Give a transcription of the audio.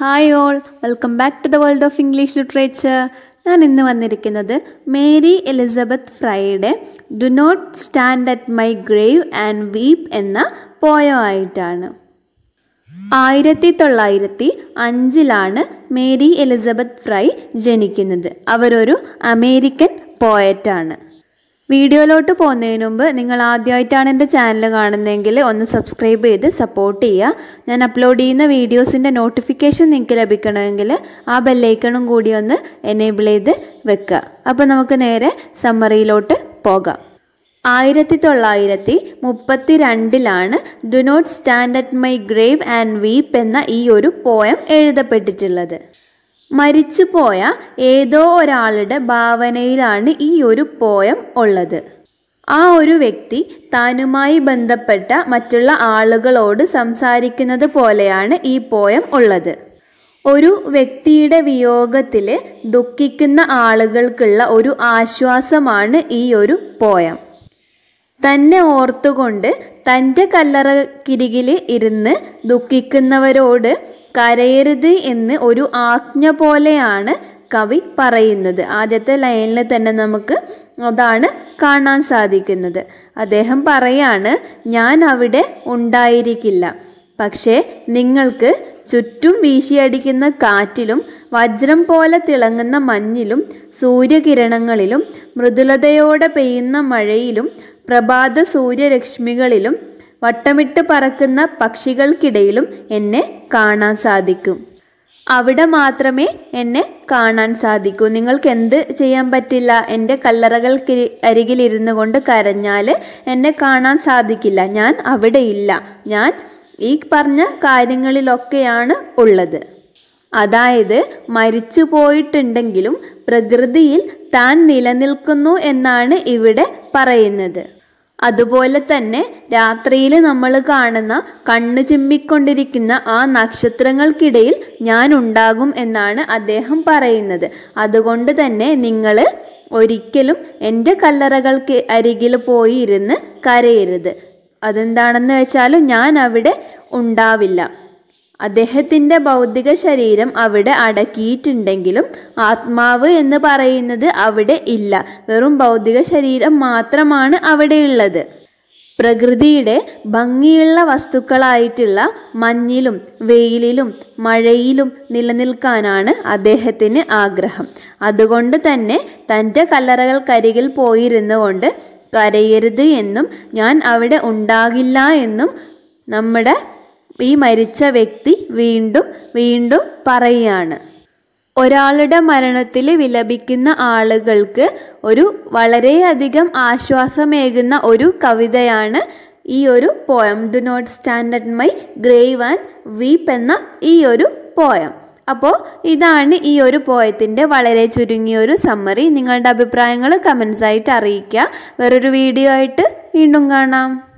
hi all welcome back to the world of English literature ഞാൻ ഇന്ന് വന്നിരിക്കുന്നത് Mary Elizabeth ഫ്രൈയുടെ do not stand at my grave and weep എന്ന പോയമായിട്ടാണ് ആയിരത്തി തൊള്ളായിരത്തി അഞ്ചിലാണ് മേരി എലിസബത്ത് ഫ്രൈ ജനിക്കുന്നത് അവരൊരു അമേരിക്കൻ പോയറ്റാണ് വീഡിയോയിലോട്ട് പോകുന്നതിന് മുമ്പ് നിങ്ങൾ ആദ്യമായിട്ടാണ് എൻ്റെ ചാനൽ കാണുന്നതെങ്കിൽ ഒന്ന് സബ്സ്ക്രൈബ് ചെയ്ത് സപ്പോർട്ട് ചെയ്യുക ഞാൻ അപ്ലോഡ് ചെയ്യുന്ന വീഡിയോസിൻ്റെ നോട്ടിഫിക്കേഷൻ നിങ്ങൾക്ക് ലഭിക്കണമെങ്കിൽ ആ ബെല്ലൈക്കണും കൂടി ഒന്ന് എനേബിൾ ചെയ്ത് വെക്കുക അപ്പോൾ നമുക്ക് നേരെ സമ്മറിയിലോട്ട് പോകാം ആയിരത്തി തൊള്ളായിരത്തി മുപ്പത്തി രണ്ടിലാണ് do not stand at my grave and weep എന്ന ഈ ഒരു പോയം എഴുതപ്പെട്ടിട്ടുള്ളത് മരിച്ചുപോയ ഏതോ ഒരാളുടെ ഭാവനയിലാണ് ഈ ഒരു പോയം ഉള്ളത് ആ ഒരു വ്യക്തി താനുമായി ബന്ധപ്പെട്ട മറ്റുള്ള ആളുകളോട് സംസാരിക്കുന്നത് പോലെയാണ് ഈ പോയം ഉള്ളത് ഒരു വ്യക്തിയുടെ വിയോഗത്തിൽ ദുഃഖിക്കുന്ന ആളുകൾക്കുള്ള ഒരു ആശ്വാസമാണ് ഈ ഒരു പോയം തന്നെ ഓർത്തുകൊണ്ട് തൻ്റെ കല്ലറക്കിരികിൽ ഇരുന്ന് ദുഃഖിക്കുന്നവരോട് കരയരുത് എന്ന് ഒരു ആജ്ഞ പോലെയാണ് കവി പറയുന്നത് ആദ്യത്തെ ലൈനിൽ തന്നെ നമുക്ക് അതാണ് കാണാൻ സാധിക്കുന്നത് അദ്ദേഹം പറയാണ് ഞാൻ അവിടെ ഉണ്ടായിരിക്കില്ല പക്ഷേ നിങ്ങൾക്ക് ചുറ്റും വീശിയടിക്കുന്ന കാറ്റിലും വജ്രം പോലെ തിളങ്ങുന്ന മഞ്ഞിലും സൂര്യകിരണങ്ങളിലും മൃദുലതയോടെ പെയ്യുന്ന മഴയിലും പ്രഭാത സൂര്യരശ്മികളിലും വട്ടമിട്ട് പറക്കുന്ന പക്ഷികൾക്കിടയിലും എന്നെ കാണാൻ സാധിക്കും അവിടെ മാത്രമേ എന്നെ കാണാൻ സാധിക്കൂ നിങ്ങൾക്ക് എന്ത് ചെയ്യാൻ പറ്റില്ല എൻ്റെ കല്ലറകൾക്ക് അരികിലിരുന്നു കൊണ്ട് കരഞ്ഞാൽ എന്നെ കാണാൻ സാധിക്കില്ല ഞാൻ അവിടെ ഇല്ല ഞാൻ ഈ പറഞ്ഞ കാര്യങ്ങളിലൊക്കെയാണ് ഉള്ളത് അതായത് മരിച്ചു പോയിട്ടുണ്ടെങ്കിലും പ്രകൃതിയിൽ താൻ നിലനിൽക്കുന്നു എന്നാണ് ഇവിടെ പറയുന്നത് അതുപോലെ തന്നെ രാത്രിയിൽ നമ്മൾ കാണുന്ന കണ്ണു ചിമ്മിക്കൊണ്ടിരിക്കുന്ന ആ നക്ഷത്രങ്ങൾക്കിടയിൽ ഞാൻ ഉണ്ടാകും എന്നാണ് അദ്ദേഹം പറയുന്നത് അതുകൊണ്ട് തന്നെ നിങ്ങൾ ഒരിക്കലും എൻ്റെ കല്ലറകൾക്ക് അരികിൽ പോയി ഇരുന്ന് കരയരുത് അതെന്താണെന്ന് വെച്ചാൽ ഞാൻ അവിടെ ഉണ്ടാവില്ല അദ്ദേഹത്തിൻ്റെ ഭൗതിക ശരീരം അവിടെ അടക്കിയിട്ടുണ്ടെങ്കിലും ആത്മാവ് എന്ന് പറയുന്നത് അവിടെ ഇല്ല വെറും ഭൗതിക ശരീരം മാത്രമാണ് അവിടെയുള്ളത് പ്രകൃതിയുടെ ഭംഗിയുള്ള വസ്തുക്കളായിട്ടുള്ള മഞ്ഞിലും വെയിലിലും മഴയിലും നിലനിൽക്കാനാണ് അദ്ദേഹത്തിന് ആഗ്രഹം അതുകൊണ്ട് തന്നെ തൻ്റെ കല്ലറകൾക്കരികിൽ പോയിരുന്നു കൊണ്ട് കരയരുത് എന്നും ഞാൻ അവിടെ ഉണ്ടാകില്ല എന്നും നമ്മുടെ ഈ മരിച്ച വ്യക്തി വീണ്ടും വീണ്ടും പറയുകയാണ് ഒരാളുടെ മരണത്തിൽ വിലപിക്കുന്ന ആളുകൾക്ക് ഒരു വളരെയധികം ആശ്വാസമേകുന്ന ഒരു കവിതയാണ് ഈ ഒരു poem do not stand at my grave and weep എന്ന ഈ ഒരു പോയം അപ്പോൾ ഇതാണ് ഈ ഒരു പോയത്തിൻ്റെ വളരെ ചുരുങ്ങിയൊരു സമ്മറി നിങ്ങളുടെ അഭിപ്രായങ്ങൾ കമൻസ് ആയിട്ട് അറിയിക്കുക വേറൊരു വീഡിയോ ആയിട്ട് വീണ്ടും കാണാം